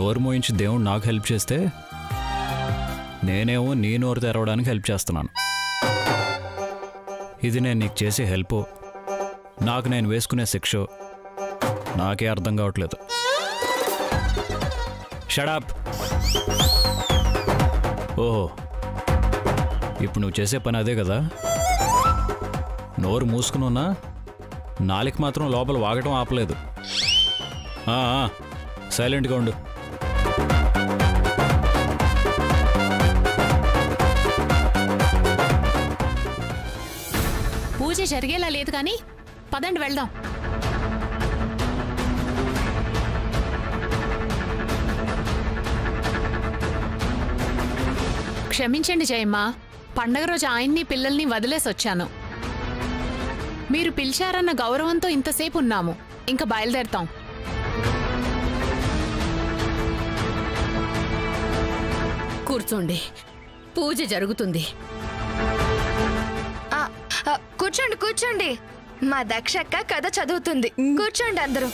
నోరు మోయించి దేవుడు నాకు హెల్ప్ చేస్తే నేనేమో నీ నోరు తెరవడానికి హెల్ప్ చేస్తున్నాను ఇది నేను నీకు చేసే హెల్ప్ నాకు నేను వేసుకునే శిక్ష నాకే అర్థం కావట్లేదు షడాప్ ఓహో ఇప్పుడు నువ్వు చేసే పని అదే కదా నోరు మూసుకుని ఉన్నా నాలికి మాత్రం లోపల వాగటం ఆపలేదు ఆ, ఆ, సైలెంట్గా ఉండు పూజ జరిగేలా లేదు కానీ పదండి వెళ్దాం క్షమించండి జయమ్మ పండగ రోజు ఆయన్ని పిల్లల్ని వదిలేసి వచ్చాను మీరు పిలిచారన్న గౌరవంతో ఇంతసేపు ఉన్నాము ఇంకా బయలుదేరతాం కూర్చోండి పూజ జరుగుతుంది ఆ, ఆ, కూర్చోండి కూర్చోండి మా దక్షక్క కథ చదువుతుంది కూర్చోండి అందరూ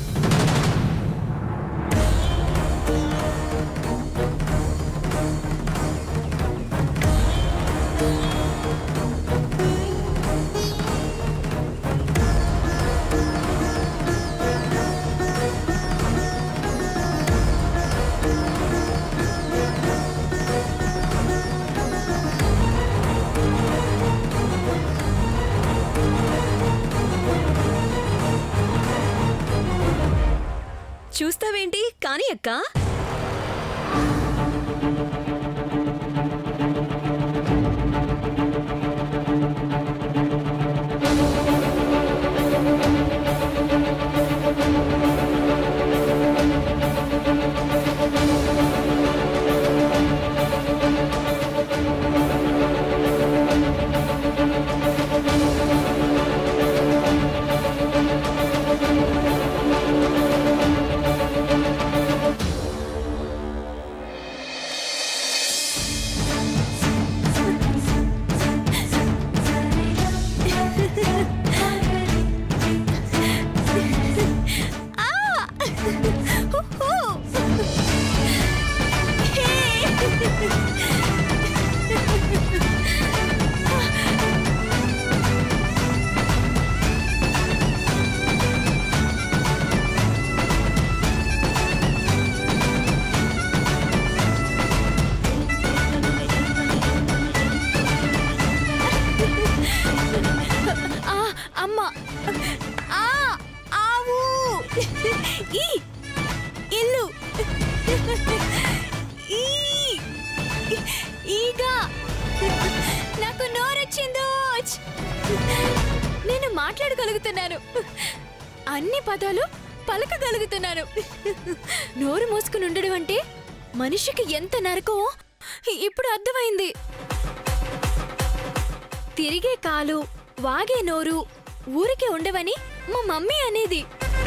చూస్తావేంటి కానీ అక్క ఆ, అమ్మ ఆ, ఆవు ఈ ఇల్లు ఈ ఈగా నాకు నోరొచ్చిందో నేను మాట్లాడగలుగుతున్నాను అన్ని పదాలు పలకగలుగుతున్నాను నోరు మూసుకుని ఉండడం అంటే మనిషికి ఎంత నరకమో ఇప్పుడు అర్థమైంది తిరిగే కాలు వాగే నోరు ఊరికే ఉండవని మా మమ్మీ అనేది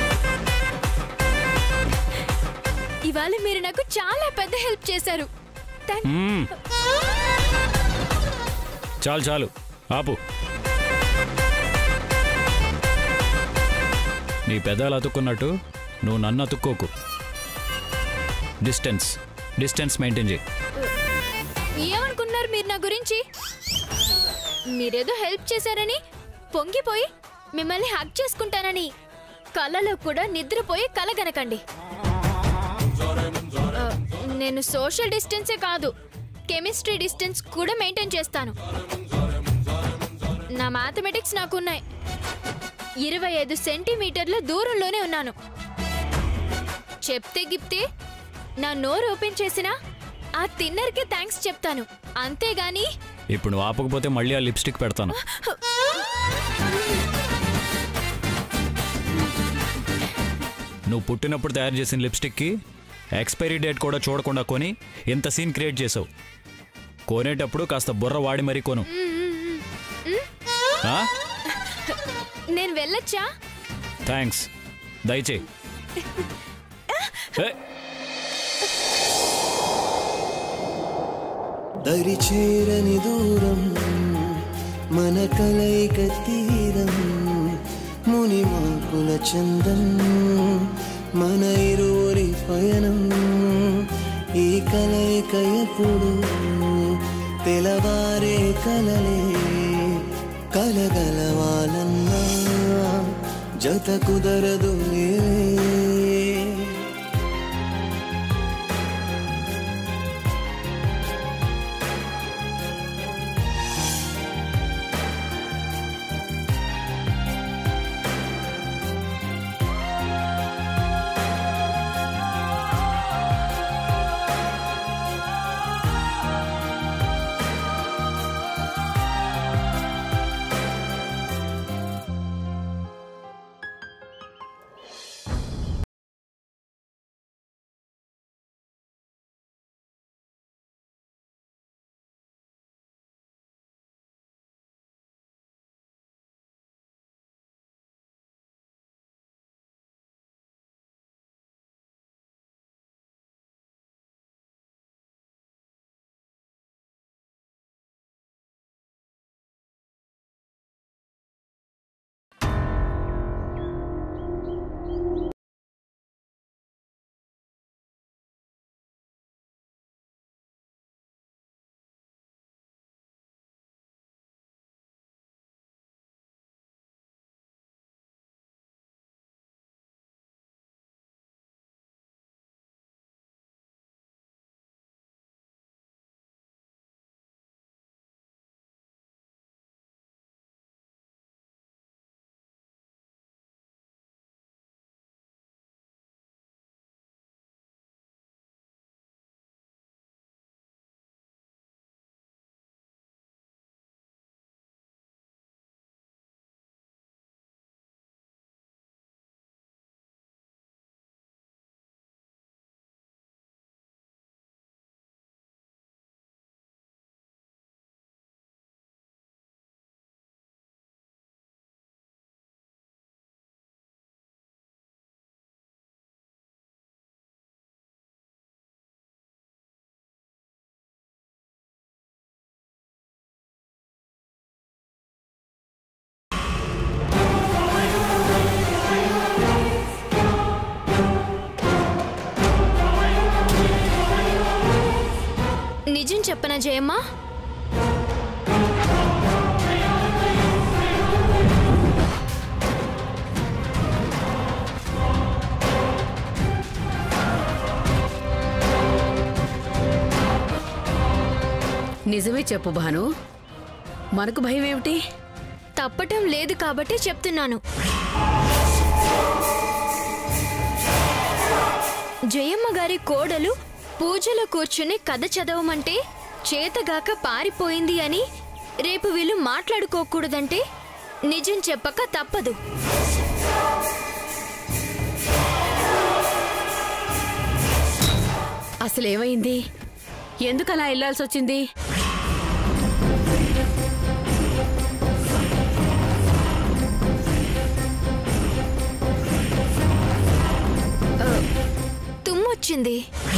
ఇవాళ మీరు నాకు చాలా పెద్ద హెల్ప్ చేశారు థాంక్- మ్మ్. చాలు చాలు ఆపు నీ పెదాలు అతుక్కున్నట్టు నువ్వు నన్ను అతుక్కోకు డిస్టెన్స్ డిస్టెన్స్ మెయింటైన్ చేయి ఏమనుకున్నారు మీరు నా గురించి మీరేదో హెల్ప్ చేశారని పొంగిపోయి మిమ్మల్ని హక్ చేసుకుంటానని కళ్ళలో కూడా నిద్రపోయి కలగనకండి ఆ, నేను సోషల్ డిస్టెన్సే కాదు కెమిస్ట్రీ డిస్టెన్స్ కూడా మెయింటైన్ చేస్తాను నా మ్యాథమెటిక్స్ నాకున్నాయి ఇరవై ఐదు సెంటీమీటర్ల దూరంలోనే ఉన్నాను చెప్తే గిప్తే నా నోరు ఓపెన్ చేసినా ఆ తిన్నర్కి థ్యాంక్స్ చెప్తాను అంతేగాని ఇప్పుడు నువ్వు ఆపకపోతే మళ్ళీ ఆ లిప్స్టిక్ పెడతాను నువ్వు పుట్టినప్పుడు తయారు చేసిన లిప్స్టిక్కి ఎక్స్పైరీ డేట్ కూడా చూడకుండా కొని ఇంత సీన్ క్రియేట్ చేసావు కొనేటప్పుడు కాస్త బుర్ర వాడి మరీ కొను నేను వెళ్ళొచ్చా థ్యాంక్స్ దయచేయి ఏ, దరి చేరని దూరం మన కలయిక తీరం ముని మాకుల చందం మన ఇరువురి పయనం ఎప్పుడు తెలవారే కలలే కలగలవాలన్నా జత కుదరదు నిజం చెప్పనా జయమ్మ నిజమే చెప్పు భాను మనకు భయం ఏమిటి తప్పటం లేదు కాబట్టి చెప్తున్నాను జయమ్మ గారి కోడలు పూజలో కూర్చుని కథ చదవమంటే చేతగాక పారిపోయింది అని రేపు వీళ్ళు మాట్లాడుకోకూడదంటే నిజం చెప్పక తప్పదు అసలు ఏమైంది ఎందుకు అలా వెళ్ళాల్సి వచ్చింది తుమ్మొచ్చింది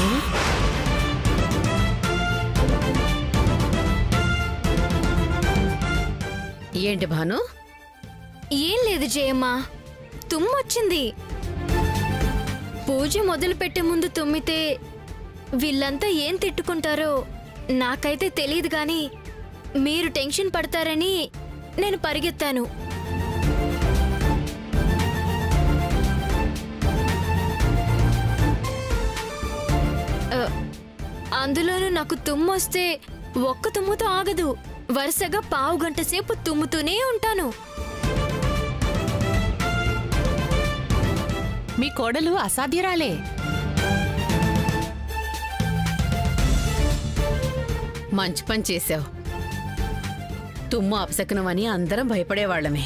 ఏంటి భాను ఏం లేదు జయమ్మ తుమ్మొచ్చింది పూజ మొదలు పెట్టే ముందు తుమ్మితే వీళ్ళంతా ఏం తిట్టుకుంటారో నాకైతే తెలియదు గాని మీరు టెన్షన్ పడతారని నేను పరిగెత్తాను ఆ, అందులోనూ నాకు తుమ్మొస్తే ఒక్క తుమ్ముతో ఆగదు వరుసగా పావు గంట సేపు తుమ్ముతూనే ఉంటాను మీ కోడలు అసాధ్యురాలే మంచి పని చేశావు తుమ్ము అపశకునం అని అందరం భయపడేవాళ్లమే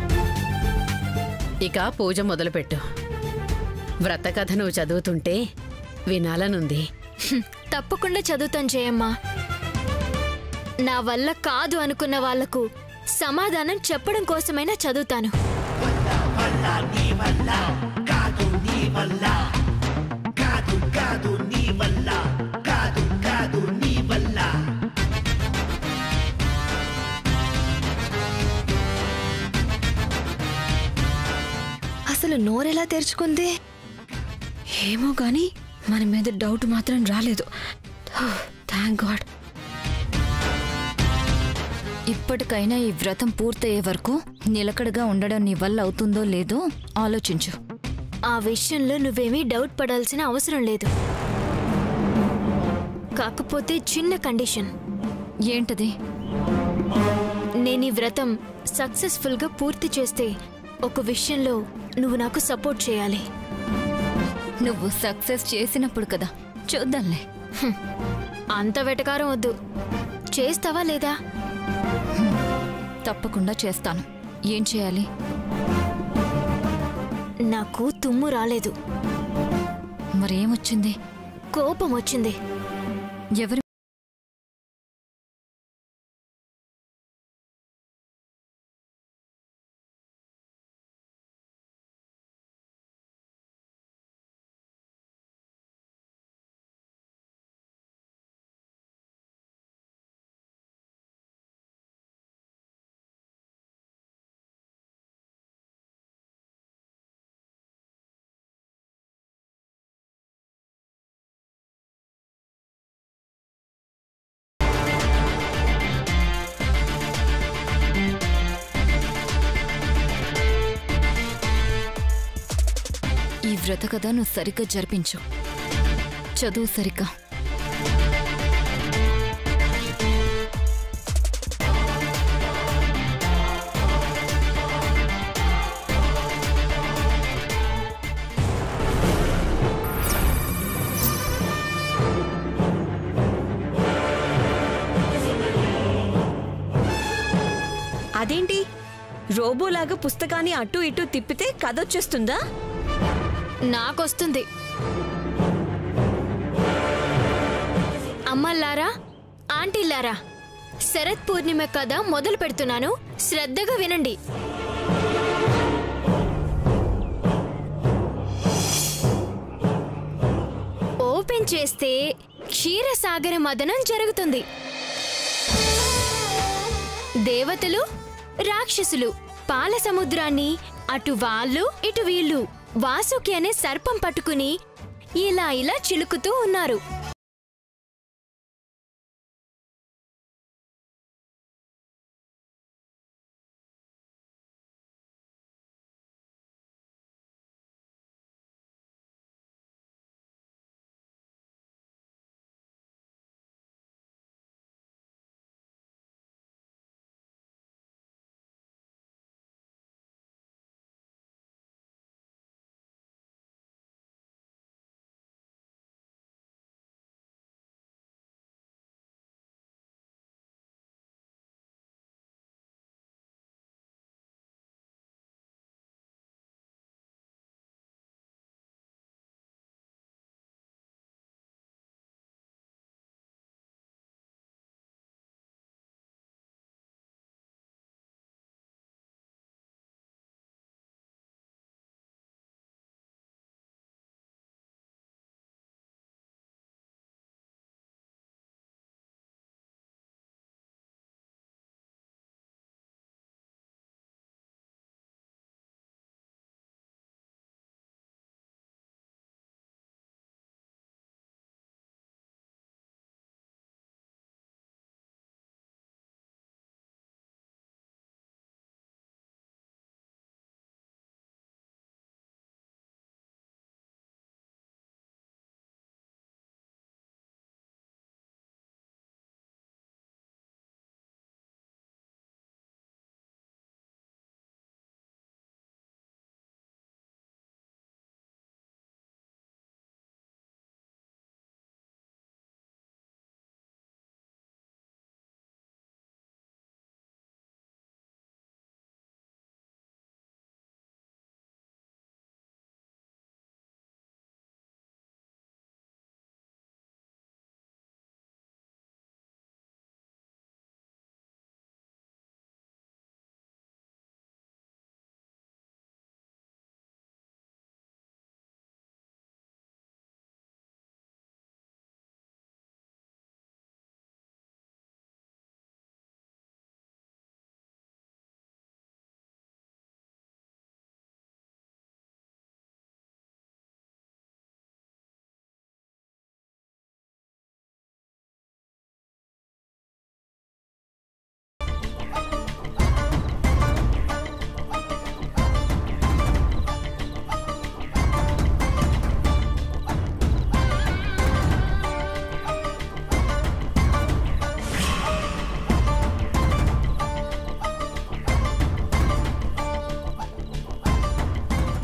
ఇక పూజ మొదలుపెట్టు వ్రత కథ నువ్వు చదువుతుంటే వినాలనుంది హ్మ్, తప్పకుండా చదువుతాను జయమ్మ నా వల్ల కాదు అనుకున్న వాళ్లకు సమాధానం చెప్పడం కోసమైనా చదువుతాను అసలు నోరెలా తెరుచుకుంది ఏమో గాని మన మీద డౌట్ మాత్రం రాలేదు హ, థ్యాంక్ గాడ్ ఇప్పటికైనా ఈ వ్రతం పూర్తయ్యే వరకు నిలకడగా ఉండడం నీ వల్ల అవుతుందో లేదో ఆలోచించు ఆ విషయంలో నువ్వేమీ డౌట్ పడాల్సిన అవసరం లేదు కాకపోతే చిన్న కండిషన్ ఏంటది నేను ఈ వ్రతం సక్సెస్ఫుల్గా పూర్తి చేస్తే ఒక విషయంలో నువ్వు నాకు సపోర్ట్ చేయాలి నువ్వు సక్సెస్ చేసినప్పుడు కదా చూద్దాంలే అంత వెటకారం వద్దు చేస్తావా లేదా తప్పకుండా చేస్తాను ఏం చేయాలి నాకు తుమ్ము రాలేదు మరేమొచ్చింది కోపం వచ్చింది ఎవరి ఈ వ్రత కథ నువ్వు సరిగ్గా జరిపించు చదువు సరిగ్గా అదేంటి రోబోలాగా పుస్తకాన్ని అటు ఇటు తిప్పితే కథ వచ్చేస్తుందా నాకొస్తుంది అమ్మల్లారా ఆంటీల్లారా శరత్ పూర్ణిమ కథ మొదలు పెడుతున్నాను శ్రద్ధగా వినండి ఓపెన్ చేస్తే క్షీరసాగర మదనం జరుగుతుంది దేవతలు రాక్షసులు పాల సముద్రాన్ని అటు వాళ్ళు ఇటు వీళ్ళు వాసుకి అనే సర్పం పట్టుకుని ఇలా ఇలా చిలుకుతూ ఉన్నారు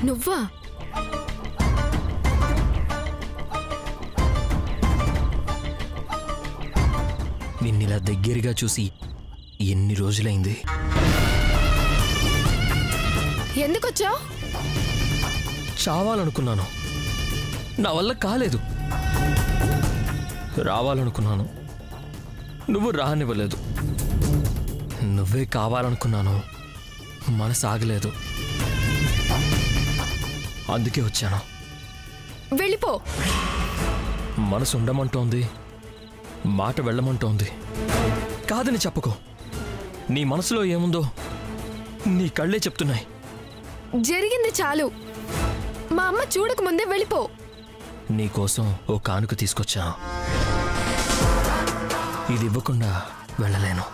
నువ్వా నిన్నిలా దగ్గరగా చూసి ఎన్ని రోజులైంది ఎందుకొచ్చావు చావాలనుకున్నాను నా వల్ల కాలేదు రావాలనుకున్నాను నువ్వు రానివ్వలేదు నువ్వే కావాలనుకున్నాను మనసు ఆగలేదు అందుకే వచ్చాను వెళ్ళిపో మనసు ఉండమంటోంది మాట వెళ్ళమంటోంది కాదని చెప్పకు నీ మనసులో ఏముందో నీ కళ్ళే చెప్తున్నాయి జరిగింది చాలు మా అమ్మ చూడక ముందే వెళ్ళిపో నీకోసం ఓ కానుక తీసుకొచ్చాను ఇది ఇవ్వకుండా వెళ్ళలేను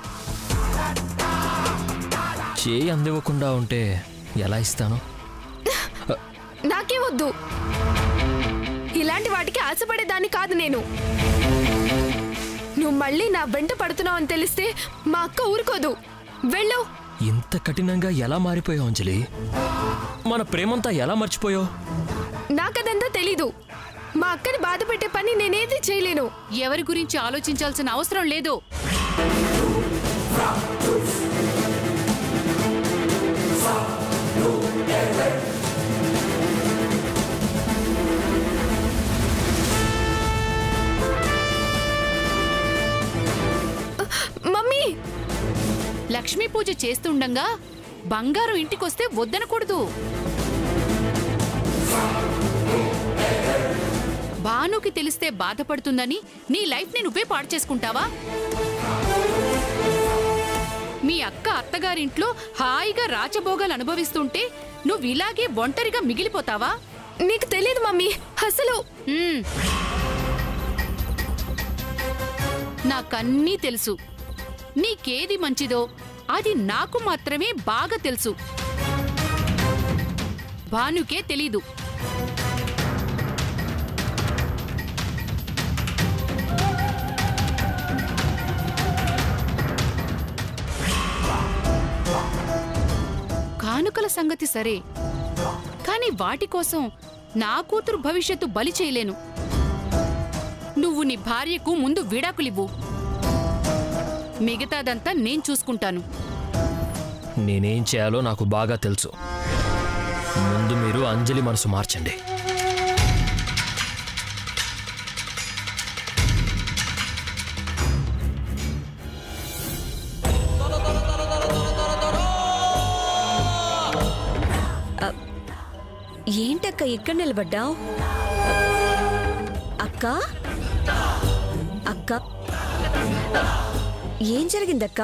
చేయి అందివ్వకుండా ఉంటే ఎలా ఇస్తాను నాకే వద్దు ఇలాంటి వాటికి ఆశపడేదాన్ని కాదు నేను నువ్వు మళ్ళీ నా వెంట పడుతున్నావు అని తెలిస్తే మా అక్క ఊరుకోదు వెళ్ళు ఇంత కఠినంగా ఎలా మారిపోయావు అంజలి మన ప్రేమంతా ఎలా మర్చిపోయావు నాకదంతా తెలీదు మా అక్కని బాధ పెట్టే పని నేనేది చేయలేను ఎవరి గురించి ఆలోచించాల్సిన అవసరం లేదు మమ్మీ లక్ష్మీ పూజ చేస్తుండగా బంగారం ఇంటికొస్తే వద్దనకూడదు భానుకి తెలిస్తే బాధపడుతుందని నీ లైఫ్ ని నువ్వే పాడు చేసుకుంటావా మీ అక్క అత్తగారింట్లో హాయిగా రాచభోగాలు అనుభవిస్తుంటే నువ్వు ఇలాగే ఒంటరిగా మిగిలిపోతావా నీకు తెలియదు మమ్మీ అసలు మ్మ్. నాకన్నీ తెలుసు నీకేది మంచిదో అది నాకు మాత్రమే బాగా తెలుసు భానుకే తెలీదు కానుకల సంగతి సరే కానీ వాటి కోసం నా కూతురు భవిష్యత్తు బలి చేయలేను నువ్వు నీ భార్యకు ముందు విడాకులివ్వు మిగతాదంతా నేను చూసుకుంటాను నేనేం చేయాలో నాకు బాగా తెలుసు ముందు మీరు అంజలి మనసు మార్చండి ఏంటక్క ఇక్కడ నిలబడ్డావు అక్క అక్క ఏం జరిగిందక్క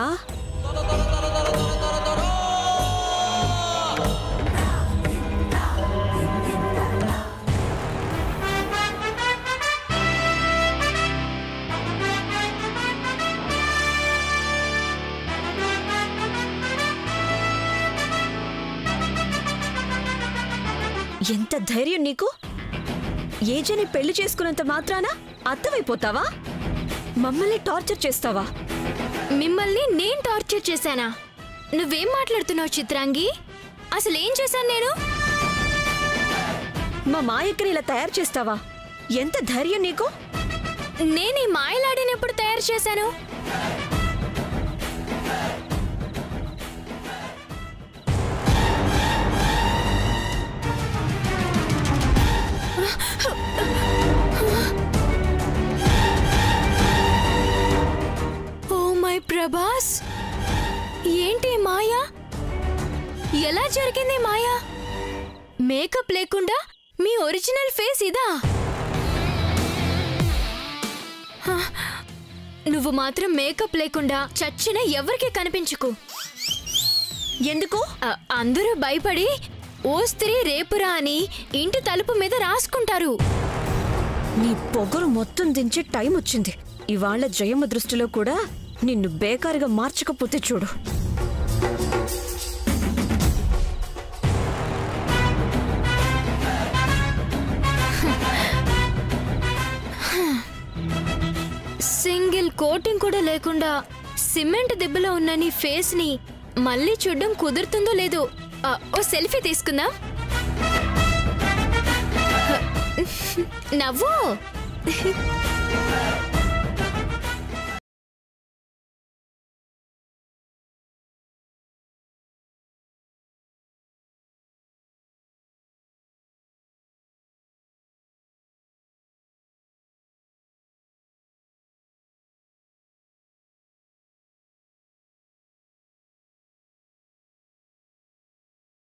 ఎంత ధైర్యం నీకు ఏజని పెళ్లి చేసుకున్నంత మాత్రాన అర్థమైపోతావా మమ్మల్ని టార్చర్ చేస్తావా మిమ్మల్ని నేను టార్చర్ చేశానా నువ్వేం మాట్లాడుతున్నావు చిత్రాంగి అసలు ఏం చేశాను నేను మా మాయక్కని ఇలా తయారు చేస్తావా ఎంత ధైర్యం నీకు నేను ఈ మాయలాడిని ఎప్పుడు తయారు చేశాను ఓ మై ప్రభాస్ ఏంటి ఈ మాయా ఎలా జరిగింది మాయా మేకప్ లేకుండా మీ ఒరిజినల్ ఫేస్ ఇదా హ, నువ్వు మాత్రం మేకప్ లేకుండా చచ్చిన ఎవరికి కనిపించుకు ఎందుకు అ, అందరూ భయపడి ఓ స్త్రీ రేపురా అని ఇంటి తలుపు మీద రాసుకుంటారు నీ పొగరు మొత్తం దించే టైం వచ్చింది ఇవాళ జయమ్మ దృష్టిలో కూడా నిన్ను బేకారిగా మార్చకపోతే చూడు సింగిల్ కోటింగ్ కూడా లేకుండా సిమెంట్ దెబ్బలో ఉన్న నీ ఫేస్ ని మళ్ళీ చూడడం కుదురుతుందో లేదో అ, ఓ సెల్ఫీ తీసుకుందాం నవ్వు